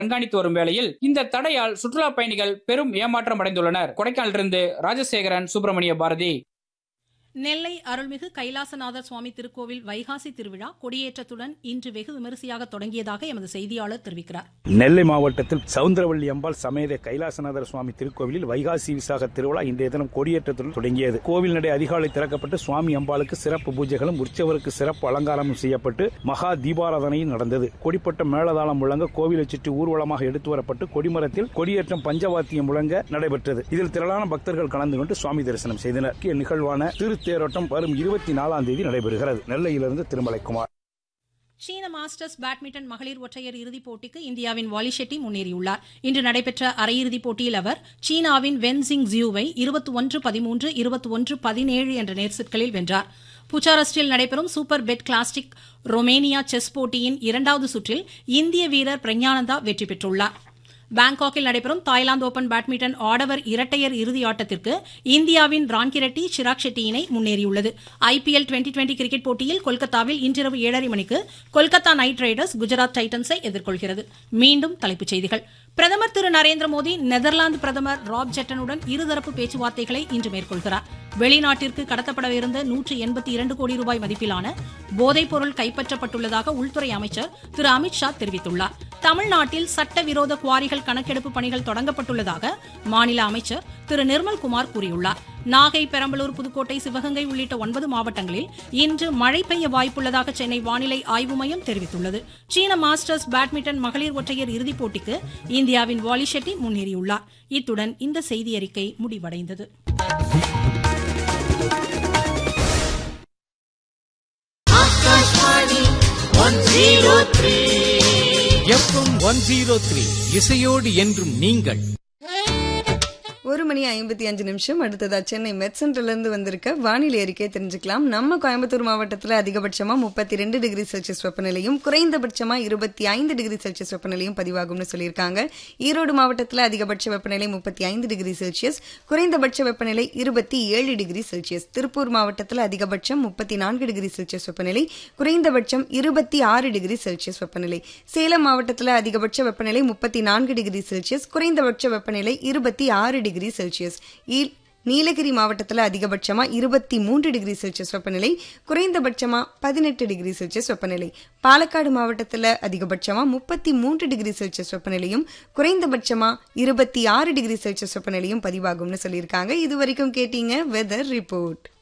கண்காணித்து வரும் வேளையில் இந்த தடையால் சுற்றுலா பயணிகள் பெரும் ஏமாற்றம் அடைந்துள்ளனர் கொடைக்கானலிருந்து ராஜசேகரன் சுப்பிரமணிய பாரதி நெல்லை அருள்மிகு கைலாசநாதர் சுவாமி திருக்கோவில் வைகாசி திருவிழா கொடியேற்றத்துடன் இன்று வெகு விமரிசையாக தொடங்கியதாக எமது செய்தியாளர் தெரிவிக்கிறார் நெல்லை மாவட்டத்தில் சவுந்தரவள்ளி அம்பாள் சமேத கைலாசநாதர் சுவாமி திருக்கோவிலில் வைகாசி விசாக திருவிழா இன்றைய தினம் கொடியேற்றத்துடன் தொடங்கியது கோவில் நடை அதிகாலை திறக்கப்பட்டு சுவாமி அம்பாளுக்கு சிறப்பு பூஜைகளும் உற்சவருக்கு சிறப்பு அலங்காரமும் செய்யப்பட்டு மகா தீபாராதனையும் நடந்தது கொடிப்பட்ட மேளதாளம் முழங்க கோவிலை சுற்றி ஊர்வலமாக எடுத்து வரப்பட்டு கொடிமரத்தில் கொடியேற்றம் பஞ்சவாத்தியம் முழங்க நடைபெற்றது இதில் திரளான பக்தர்கள் கலந்து கொண்டு சுவாமி தரிசனம் செய்தனர் முக்கிய நிகழ்வான திருத்தேரோட்டம் வரும் இருபத்தி நாலாம் தேதி நடைபெறுகிறது நெல்லையிலிருந்து திருமலைக்குமார் சீன மாஸ்டர்ஸ் பேட்மிண்டன் மகளிர் ஒற்றையர் இறுதிப் போட்டிக்கு இந்தியாவின் வாலி ஷெட்டி முன்னேறியுள்ளார் இன்று நடைபெற்ற அரையிறுதிப் போட்டியில் அவர் சீனாவின் வென் சிங் ஜியூவை இருபத்தி ஒன்று பதிமூன்று இருபத்தி ஒன்று பதினேழு என்ற நேர்செட்களில் வென்றார் புச்சாரஸ்டில் நடைபெறும் Superbet Classic Romania chess போட்டியின் இரண்டாவது சுற்றில் இந்திய வீரர் பிரஞானந்தா வெற்றி பெற்றுள்ளார் பாங்காக்கில் நடைபெறும் தாய்லாந்து ஓபன் பேட்மிண்டன் ஆடவர் இரட்டையர் இறுதி ஆட்டத்திற்கு இந்தியாவின் ரான்கிரெட்டி சிராக் ஷெட்டி இணை முன்னேறியுள்ளது ஐபிஎல் டுவெண்டி டுவெண்டி கிரிக்கெட் போட்டியில் கொல்கத்தாவில் இன்றிரவு ஏழரை மணிக்கு கொல்கத்தா நைட் ரைடர்ஸ் குஜராத் டைட்டன்ஸை எதிர்கொள்கிறது மீண்டும் தலைப்புச் செய்திகள் பிரதமர் திரு நரேந்திர மோடி நெதர்லாந்து பிரதமர் ராப் ஜெட்டனுடன் இருதரப்பு பேச்சுவார்த்தைகளை இன்று மேற்கொள்கிறார் வெளிநாட்டிற்கு கடத்தப்படவிருந்த நூற்று எண்பத்தி இரண்டு கோடி ரூபாய் மதிப்பிலான போதைப் பொருள் கைப்பற்றப்பட்டுள்ளதாக உள்துறை அமைச்சர் திரு அமித்ஷா தெரிவித்துள்ளார் தமிழ்நாட்டில் சட்டவிரோத குவாரிகள் கணக்கெடுப்பு பணிகள் தொடங்கப்பட்டுள்ளதாக மாநில அமைச்சர் திரு நிர்மல்குமார் கூறியுள்ளார் நாகை பெரம்பலூர் புதுக்கோட்டை சிவகங்கை உள்ளிட்ட ஒன்பது மாவட்டங்களில் இன்று மழை பெய்ய வாய்ப்புள்ளதாக சென்னை வானிலை ஆய்வு மையம் தெரிவித்துள்ளது சீன மாஸ்டர்ஸ் பேட்மிண்டன் மகளிர் ஒற்றையர் இறுதிப் போட்டிக்கு இந்தியாவின் வாலி ஷெட்டி முன்னேறியுள்ளார் இத்துடன் இந்த செய்தி அறிக்கை முடிவடைந்தது எஃப்எம் ஒன் ஜீரோ த்ரீ இசையோடு என்றும் நீங்கள் ஒரு மணி ஐம்பத்தி அஞ்சு நிமிஷம் அடுத்ததா சென்னை மெட் சென்டர்ல இருந்து வந்திருக்க வானிலை அறிக்கை தெரிஞ்சுக்கலாம் நம்ம கோயம்புத்தூர் மாவட்டத்தில் அதிகபட்சமா முப்பத்தி ரெண்டு டிகிரி செல்சியஸ் வெப்பநிலையும் குறைந்தபட்சமா இருபத்தி ஐந்து டிகிரி செல்சியஸ் வெப்பநிலையும் பதிவாகும்னு சொல்லியிருக்காங்க ஈரோடு மாவட்டத்தில் அதிகபட்ச வெப்பநிலை முப்பத்தி ஐந்து டிகிரி செல்சியஸ் குறைந்தபட்ச வெப்பநிலை இருபத்தி ஏழு டிகிரி செல்சியஸ் திருப்பூர் மாவட்டத்தில் அதிகபட்சம் முப்பத்தி நான்கு டிகிரி செல்சியஸ் வெப்பநிலை குறைந்தபட்சம் இருபத்தி ஆறு டிகிரி செல்சியஸ் வெப்பநிலை சேலம் மாவட்டத்தில் அதிகபட்ச வெப்பநிலை முப்பத்தி நான்கு டிகிரி செல்சியஸ் குறைந்தபட்ச வெப்பநிலை இருபத்தி ஆறு டிகிரி செல்சியஸ் ஈ- நீலகிரி மாவட்டத்தில் அதிகபட்சமா இருபத்தி மூன்று டிகிரி செல்சியஸ் வெப்பநிலை குறைந்தபட்சமா பதினெட்டு டிகிரி செல்சியஸ் வெப்பநிலை பாலக்காடு மாவட்டத்தில் அதிகபட்சமா முப்பத்தி மூன்று டிகிரி செல்சியஸ் வெப்பநிலையும் குறைந்தபட்சமா இருபத்தி ஆறு டிகிரி செல்சியஸ் வெப்பநிலையும் பதிவாகும்னு சொல்லியிருக்காங்க இது வரைக்கும் கேட்டீங்க வெதர் ரிப்போர்ட்